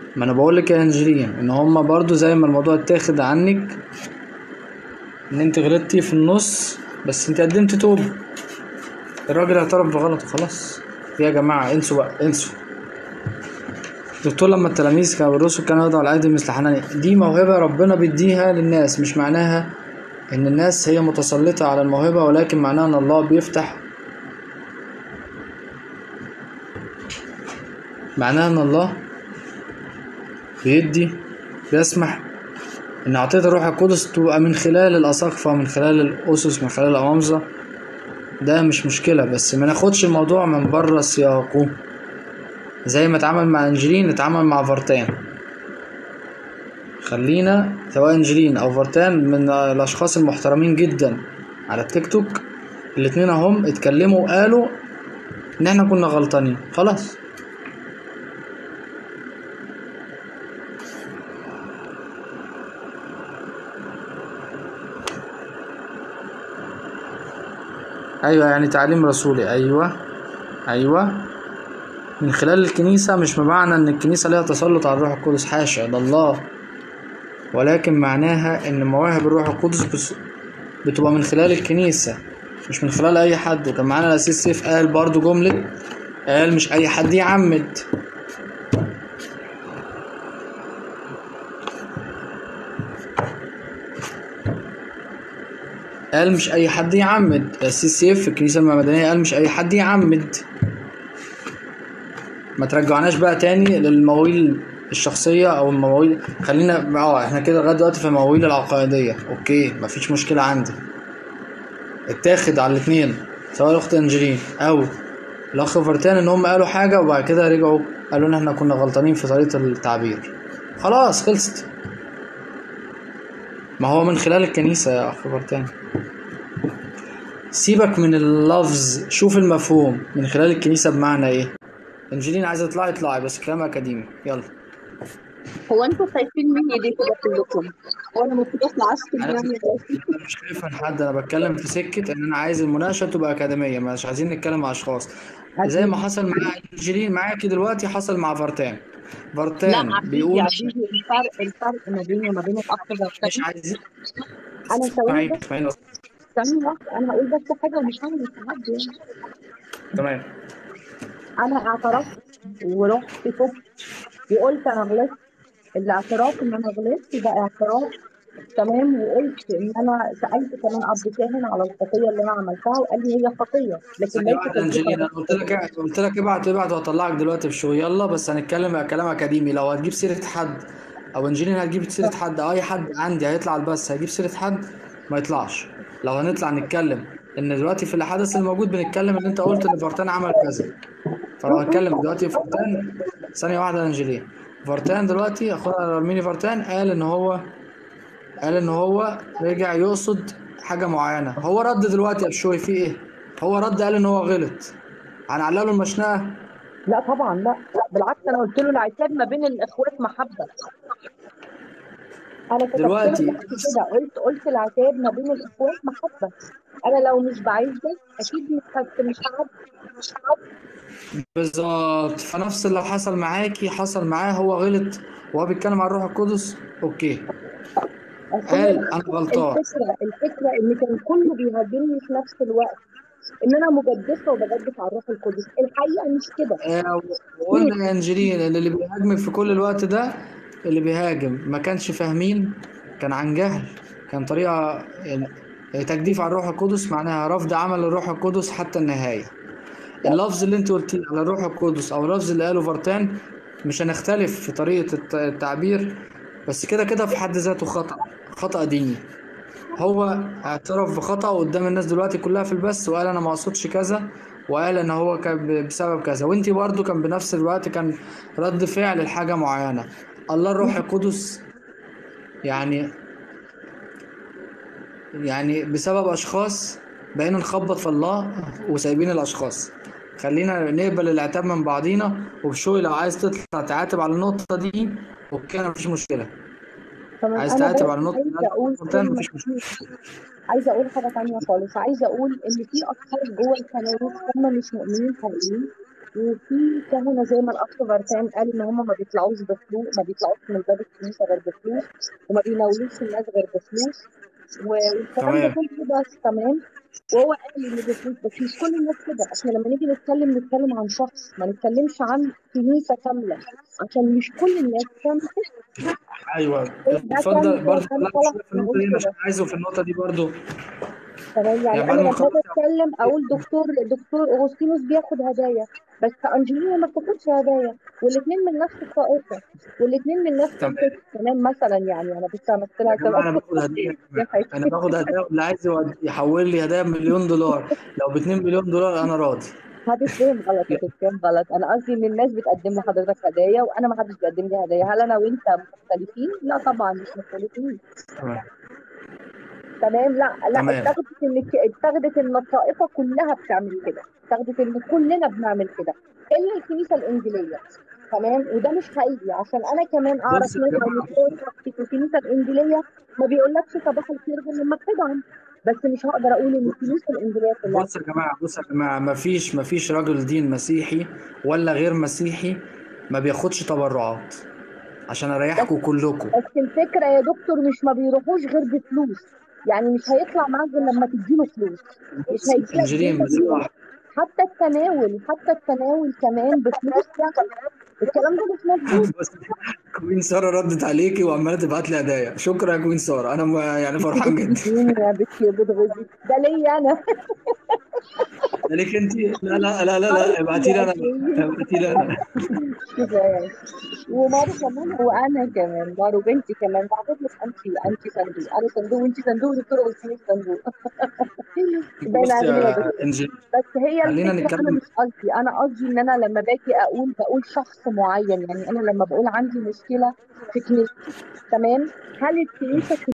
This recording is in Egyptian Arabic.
ما انا بقول لك يا انجلين ان هما برضو زي ما الموضوع اتاخد عنك ان انت غلطتي في النص بس انت قدمت توبة الراجل اعترف بغلطه خلاص يا جماعة انسوا بقى انسوا الدكتور لما التلاميذ كانوا الرسل كانوا يضعوا الايدي مثل حنانيا دي موهبة ربنا بيديها للناس مش معناها ان الناس هي متسلطة على الموهبة ولكن معناها ان الله بيفتح معناها ان الله بيدي بيسمح ان عطية الروح القدس تبقى من خلال الاساقفة من خلال الاسس من خلال الامامزة ده مش مشكلة بس ما ناخدش الموضوع من بره سياقه زي ما اتعامل مع انجلين اتعامل مع فارتان خلينا سواء انجلين او فارتان من الاشخاص المحترمين جدا على التيك توك الاتنين اهم اتكلموا وقالوا ان احنا كنا غلطانين خلاص ايوه يعني تعليم رسولي ايوه ايوه من خلال الكنيسة مش بمعنى ان الكنيسة ليها تسلط على الروح القدس حاشا ده الله ولكن معناها ان مواهب الروح القدس بس- بتبقى من خلال الكنيسة مش من خلال اي حد وكان معانا الاسيس سيف قال برضو جملة قال مش اي حد يعمد قال مش اي حد يعمد الاسيس سيف في الكنيسة المدنية قال مش اي حد يعمد ما ترجعناش بقى تاني للمواويل الشخصية أو المواويل خلينا اه احنا كده لغاية دلوقتي في المواويل العقائدية اوكي مفيش مشكلة عندي اتاخد على الاتنين سواء الأخت أنجلين أو الأخ فرتان إن هم قالوا حاجة وبعد كده رجعوا قالوا إن احنا كنا غلطانين في طريقة التعبير خلاص خلصت ما هو من خلال الكنيسة يا أخ فرتان سيبك من اللفظ شوف المفهوم من خلال الكنيسة بمعنى ايه انجلين عايزة تطلعي اطلعي بس كلام أكاديمي يلا هو انتوا خايفين مني ليه كده كلكم؟ هو انا المفروض اطلع اشتم انا يعني أنا مش خايف من حد انا بتكلم في سكه ان انا عايز المناقشه تبقى اكاديميه مش عايزين نتكلم مع اشخاص زي ما حصل مع انجلين معاكي دلوقتي حصل مع فارتان لا فارتان عزيزي بيقول عزيزي الفرق الفرق ما بيني وما بين الاخ مش برتقال عايزين انا ثواني اسمعيني بس اسمعيني ثانية واحدة انا هقول بس حاجة ومش هعمل حد يعني تمام انا اعترفت ورحت تبت وقلت انا غلطت الاعتراف ان انا غلطت ده اعتراف تمام وقلت ان انا سالت كمان اب كاهن على الخطيه اللي انا عملتها وقال لي هي خطيه لكن ثانيه ليست واحده انجلين انا الذكر قلت لك قلت لك ابعت ابعت وهطلعك دلوقتي في شو يلا بس هنتكلم كلام اكاديمي لو هتجيب سيره حد او انجلين هتجيب سيره حد او اي حد عندي هيطلع البث هيجيب سيره حد ما يطلعش لو هنطلع نتكلم ان دلوقتي في الحدث الموجود بنتكلم ان انت قلت ان فارتان عمل كذا فلو هنتكلم دلوقتي فارتان ثانيه واحده يا انجلين فارتان دلوقتي اخونا الارميني فارتان قال ان هو قال ان هو رجع يقصد حاجه معينه هو رد دلوقتي يا بشوي في ايه هو رد قال ان هو غلط هنعلق له المشنقه لا طبعا لا لا بالعكس انا قلت له العتاب ما بين الاخوات محبه انا كتبت له دلوقتي تحت كده قلت قلت العتاب ما بين الاخوات محبه انا لو مش بعايزك اكيد مش هت- مش هعدي مش هعدي بالظبط فنفس اللي حصل معاكي حصل معاه هو غلط وهو بيتكلم عن الروح القدس اوكي أصل هي قال انا غلطان الفكره الفكره ان كان كله بيهاجمني في نفس الوقت ان انا مجدفه وبجدف على الروح القدس الحقيقه مش كده آه، وقلنا يا انجلين ان اللي بيهاجمك في كل الوقت ده اللي بيهاجم ما كانش فاهمين كان عن جهل كان طريقة يعني تجديف على الروح القدس معناها رفض عمل الروح القدس حتى النهاية اللفظ اللي انت قلتيه على الروح القدس او اللفظ اللي قاله فارتان مش هنختلف في طريقة الت- التعبير بس كده كده في حد ذاته خطأ خطأ ديني هو اعترف بخطأه قدام الناس دلوقتي كلها في البث وقال انا ما اقصدش كذا وقال ان هو كان ب- بسبب كذا وانتي برضو كان بنفس الوقت كان رد فعل لحاجة معينة الله الروح القدس يعني يعني بسبب اشخاص بقينا نخبط في الله وسايبين الاشخاص خلينا نقبل العتاب من بعضينا وبشوي لو عايز تطلع تعاتب على النقطة دي اوكي مفيش مشكلة تمام عايز انا تعاتب بس على النقطة عايزه دي اقول فارتان كلمه مفيش مشكلة عايزه اقول حاجه تانية خالص عايزه اقول ان في اشخاص جوه الكنائس هم مش مؤمنين حقيقيين وفي كهنه زي ما الاخ بركان قال ان هم ما بيطلعوش بفلوس ما بيطلعوش من باب الكنيسه غير بفلوس وما بيناولوش الناس غير بفلوس و- والكلام ده تمام كله بس تمام وهو قال ان بفلوس بس مش كل الناس كده احنا لما نيجي نتكلم نتكلم عن شخص ما نتكلمش عن كنيسه كامله عشان مش كل الناس بتعمل كده ايوه ده كان اتفضل برضه كان لا صلاح شويه في النقطه بيقول دي انا كده عايزه في النقطه دي برضه تمام يعني يعني انا بعد ما لما نخلص باجي اتكلم اقول دكتور دكتور اغسطينوس بياخد هدايا بس انجلينا ما بتاخدش هدايا والاثنين من نفس الطائفه والاثنين من نفس تمام الفكر تمام مثلا يعني انا بس مثلها يا جماعه كمان انا باخد هدايا يا دي جماعه حاجه انا باخد هدايا واللي عايز يود- يحول لي هدايا بمليون دولار لو ب 2 مليون دولار انا راضي هتتفهم غلط هتتفهم غلط انا قصدي ان الناس بتقدم لحضرتك هدايا وانا ما حدش بيقدم لي هدايا هل انا وانت مختلفين لا طبعا مش مختلفين تمام تمام لا لا تمام اتخذت ان اتخذت ان الطائفه كلها بتعمل كده اتخذت ان كلنا بنعمل كده الا الكنيسه الانجيليه تمام وده مش حقيقي عشان انا كمان اعرف بص يا ناس على جماعه مستوى شخصي في الكنيسه الانجيليه ما بيقولكش صباح الخير غير لما بتدعم بس مش هقدر اقول ان الكنيسه الانجيليه كلها بص يا جماعه بص يا جماعه ما فيش ما فيش راجل دين مسيحي ولا غير مسيحي ما بياخدش تبرعات عشان بس اريحكم كلكم بس الفكره يا دكتور مش ما بيروحوش غير بفلوس يعني مش هيطلع معاك غير لما تديله فلوس مش بص هيجيلك غير انجلين بس بفلوس حتى التناول حتى التناول كمان بفلوس يعني الكلام ده مش مظبوط بس كوين ساره ردت عليكي وعماله تبعت لي هدايا شكرا يا كوين ساره انا م- يعني فرحان جدا بتديني يا بنتي بتغزي ده ليا انا ده ليك انت لا لا لا لا لا ابعتي لي انا ابعتي لي انا كده يعني ومارو كمان وانا كمان مارو بنتي كمان بعتت لك انت انت صندوق انا صندوق وانت صندوق ودكتور اغسطين صندوق باين بص علينا يا يا دكتور انجلين بس هي خلينا الفكره انا نتكلم مش قصدي انا قصدي ان انا لما باجي اقول بقول شخص معين يعني انا لما بقول عندي مشكله في كنيستي تمام هل الكنيسه